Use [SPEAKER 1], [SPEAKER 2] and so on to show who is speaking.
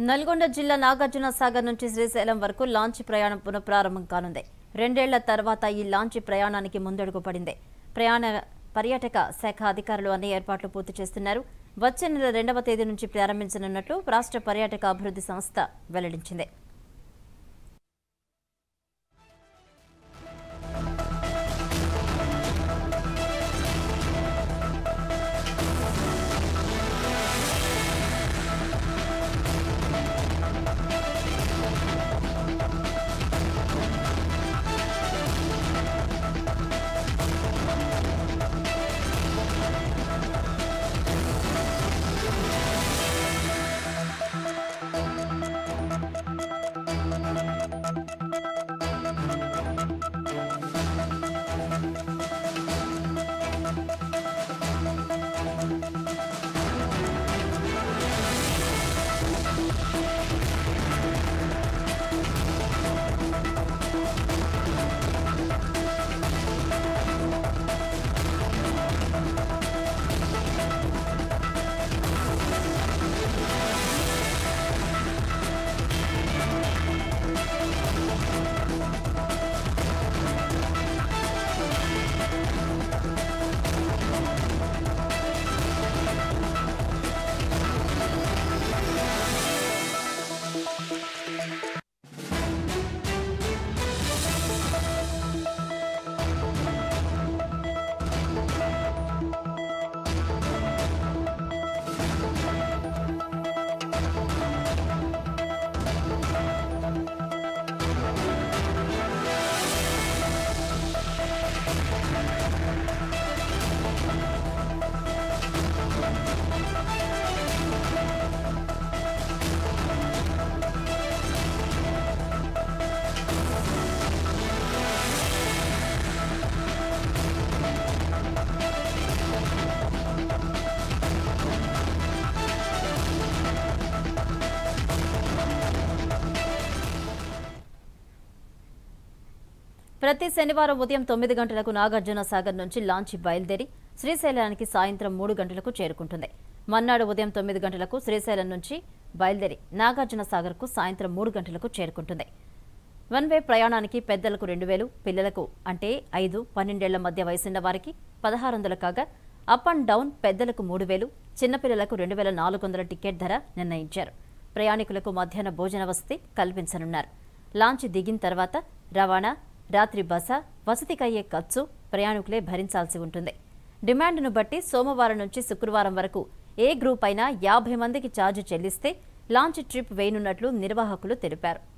[SPEAKER 1] నల్గొండ జిల్లా నాగార్జున సాగర్ నుంచి శ్రీశైలం వరకు లాంచ్ ప్రయాణం పునఃప్రారంభం కానుంది రెండేళ్ల తర్వాత ఈ లాంచ్ ప్రయాణానికి ముందడుగు పడింది ప్రయాణ పర్యాటక శాఖ అధికారులు అన్ని ఏర్పాట్లు పూర్తి చేస్తున్నారు వచ్చే నెల రెండవ తేదీ నుంచి ప్రారంభించనున్నట్లు రాష్ట్ర పర్యాటక అభివృద్ధి సంస్థ వెల్లడించింది ప్రతి శనివారం ఉదయం తొమ్మిది గంటలకు నాగార్జున సాగర్ నుంచి లాంచ్ బయలుదేరి శ్రీశైలానికి సాయంత్రం మూడు గంటలకు చేరుకుంటుంది మన్నాడు ఉదయం తొమ్మిది గంటలకు శ్రీశైలం నుంచి బయలుదేరి నాగార్జున సాగర్కు సాయంత్రం మూడు గంటలకు చేరుకుంటుంది వన్ వే ప్రయాణానికి పెద్దలకు రెండు వేలు పిల్లలకు అంటే ఐదు పన్నెండేళ్ల మధ్య వయసున్న వారికి పదహారు వందలు కాగా అప్ అండ్ డౌన్ పెద్దలకు మూడు వేలు చిన్నపిల్లలకు రెండు వేల నాలుగు వందల టికెట్ ధర నిర్ణయించారు ప్రయాణికులకు మధ్యాహ్న భోజన వసతి కల్పించనున్నారు లాంచ్ దిగిన తర్వాత రవాణా రాత్రి బస వసతికయ్యే ఖర్చు ప్రయాణికులే భరించాల్సి ఉంటుంది డిమాండ్ను బట్టి సోమవారం నుంచి శుక్రవారం వరకు ఏ గ్రూప్ అయినా యాభై మందికి ఛార్జ్ చెల్లిస్తే లాంచ్ ట్రిప్ వేయనున్నట్లు నిర్వాహకులు తెలిపారు